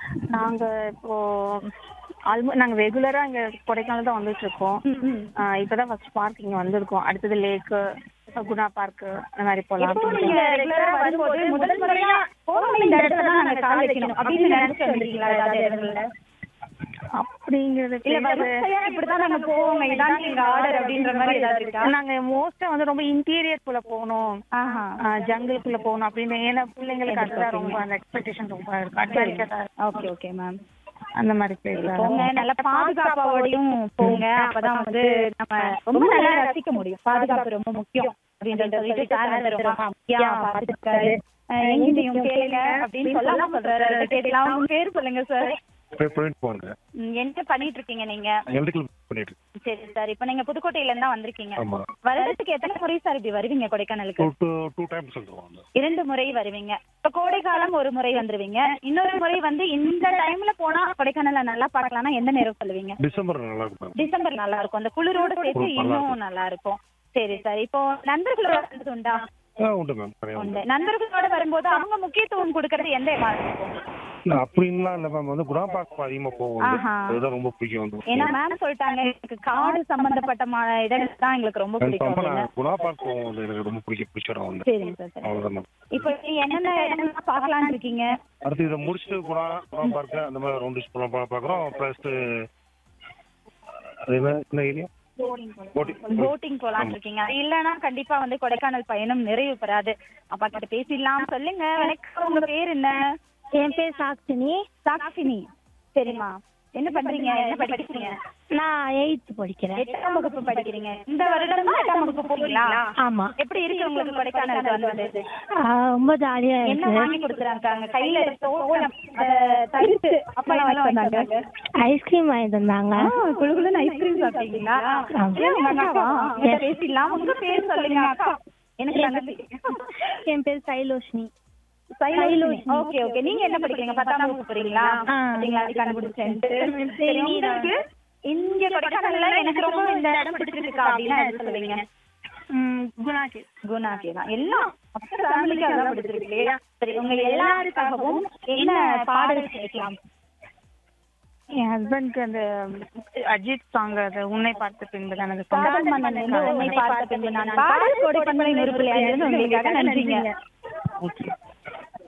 நாங்க இப்போ ஆல்மோ நாங்க ரெகுலரா இங்க கொடைக்கானல் தான் வந்துட்டு இருக்கோம் ஆ, இப்பதான் ஃபர்ஸ்ட் பார்க் இங்க வந்திருக்கோம் அடுத்தது லேக்கு குணா பார்க் அந்த மாதிரி போலாம் இப்போ நீங்க ரெகுலரா வரும்போது முதல் முறையா போகணும் இந்த இடத்துல தான் நாங்க கால் வைக்கணும் அப்படின்னு நினைச்சு வந்திருக்கீங்களா ஏதாவது இடங்கள்ல அப்படிங்கிறது இல்ல தெரியாது. வரிசையா இப்படிதான் நாங்க போவோம் இதான் எங்க ஆர்டர் அப்படின்ற மாதிரி ஏதாவது இருக்கா நாங்க மோஸ்டா வந்து ரொம்ப இன்டீரியர் குள்ள போகணும் ஆஹா ஜங்கிள்குள்ள போகணும் அப்படின்னு ஏன்னா பிள்ளைங்களுக்கு அதுதான் ரொம்ப அந்த எக்ஸ்பெக்டேஷன் ரொம்ப இருக்கு அட்வென்ச்சரா ஓகே ஓகே மேம் அந்த மாதிரி பிளேஸ் போங்க நல்ல பாதுகாப்பாவோடையும் போங்க அப்பதான் வந்து நம்ம ரொம்ப நல்லா ரசிக்க முடியும் பாதுகாப்பு ரொம்ப முக்கியம் அப்படின்றத சொல்லிட்டு சார் வந்து ரொம்ப முக்கியம் பாத்துக்காரு எங்கிட்டையும் கேளுங்க அப்படின்னு சொல்லாம சொல்றாரு அதை கேட்கலாம் உங்க பேர் சொல்லுங்க சார் போய் போயிட்டு போங்க என்ன பண்ணிட்டு இருக்கீங்க நீங்க எலக்ட்ரிக்கல் பண்ணிட்டு இருக்கேன். சரி சார் இப்போ நீங்க புதுக்கோட்டையில இருந்தா வந்திருக்கீங்க ஆமா வருடத்துக்கு எத்தனை முறை சார் இப்படி வருவீங்க டூ கொடைக்கானலுக்கு டூ டூ டைம்ஸ் வந்துருவாங்க இரண்டு முறை வருவீங்க இப்ப கோடை காலம் ஒரு முறை வந்துருவீங்க இன்னொரு முறை வந்து இந்த டைம்ல போனா கொடைக்கானல்ல நல்லா பார்க்கலாம்னா எந்த நேரம் சொல்லுவீங்க டிசம்பர் நல்லா இருக்கும் மேம் டிசம்பர் நல்லா இருக்கும் அந்த குளிரோட சேர்த்து குளிர் நல்லா இன்னும் நல்லா இருக்கும் சரி சார் இப்போ நண்பர்களோட வந்தது உண்டா ஆ உண்டு மேம் நிறைய உண்டு உண்டு நண்பர்களோட வரும்போது அவங்க முக்கியத்துவம் கொடுக்கறது எந்த மாதிரி இருக்கும் இல்ல அப்படின்லாம் இல்ல மேம் வந்து குணா பார்க்க அதிகமா போவோம் வந்து. ஆஹா. அதுதான் ரொம்ப பிடிக்கும் வந்து ஏன்னா மேம் சொல்லிட்டாங்க எனக்கு காடு சம்பந்தப்பட்ட மா- இடங்கள் தான் எங்களுக்கு ரொம்ப பிடிக்கும் கன்ஃபார்மா அப்படின்னு. நான் குணா பார்க் போவோம் வந்து எனக்கு ரொம்ப பிடிக்க பிடிச்ச இடம் வந்து சரிங்க சார் சரி அவ்வளவுதான் மேம் இப்போ நீங்க என்னென்ன இடங்கள்லாம் பார்க்கலாம்னு இருக்கீங்க அடுத்து இதை முடிச்சுட்டு குணா குணா பார்க் அந்த மாதிரி ரவுண்ட் போலாம் பார்க்குறோம் ப்ளஸ் அது என்ன என்ன ஏரியா போட்டிங் போட்டிங் போலாம்னு இருக்கீங்க அது இல்லைன்னா கண்டிப்பா வந்து கொடைக்கானல் பயணம் நிறைவு பெறாது அப்பா கிட்ட பேசிடலாம் சொல்லுங்க வணக்கம் உங்க பேர் என்ன என் பேர் சாக்ஷினி சாக்ஷினி சரிம்மா என்ன பண்றீங்க என்ன படிக்கிறீங்க நான் எயித்து படிக்கிறேன் எட்டாம் வகுப்பு படிக்கிறீங்க இந்த வருடம் தான் எட்டாம் வகுப்பு போறீங்களா ஆமா எப்படி இருக்கு உங்களுக்கு கொடைக்கானலுக்கு வந்தது ஆ, ரொம்ப ஜாலியா என்ன இருக்கு வாங்கி கொடுக்குறாங்க கையில தோலம் தடுத்து அப்பா எல்லாம் வந்தாங்க ஐஸ்கிரீம் வாங்கி தந்தாங்க குழுகுலுன்னு ஐஸ்கிரீம் சாப்பிட்டீங்களா ஏன் உங்க அக்காவா? உங்ககிட்ட பேசிடலாம் உங்க பேர் சொல்லுங்க அக்கா எனக்கு தங்கச்சி என் பேர் சைலோஷினி சைலோஷினி ஓகே ஓகே நீங்க என்ன படிக்கிறீங்க பத்தாம் வகுப்பு போறீங்களா ஆ. பாத்தீங்களா அது கண்டுபிடிச்சேன் சரி உங்களுக்கு இங்க கொடைக்கானல்ல எனக்கு ரொம்ப இந்த இடம் பிடிச்சிருக்கா அப்படின்னா எது சொல்லுவீங்க குணாக்கு குணாக்கே தான் எல்லாம் மொத்த ஃபேமிலிக்கு அதான் பிடிச்சிருக்கு இல்லையா சரி உங்க எல்லாருக்காகவும் என்ன பாடல் கேட்கலாம் என் ஹஸ்பண்ட்க்கு அந்த அஜித் சாங் அது உன்னை பார்த்த பின்பு தான் அது காதல் மன்னன் வந்து உன்னை பார்த்த பின்பு நான் பாடல் கோடை பண்பலை நூறு புள்ளி ஐந்து உங்களுக்காக நன்றிங்க ஓகே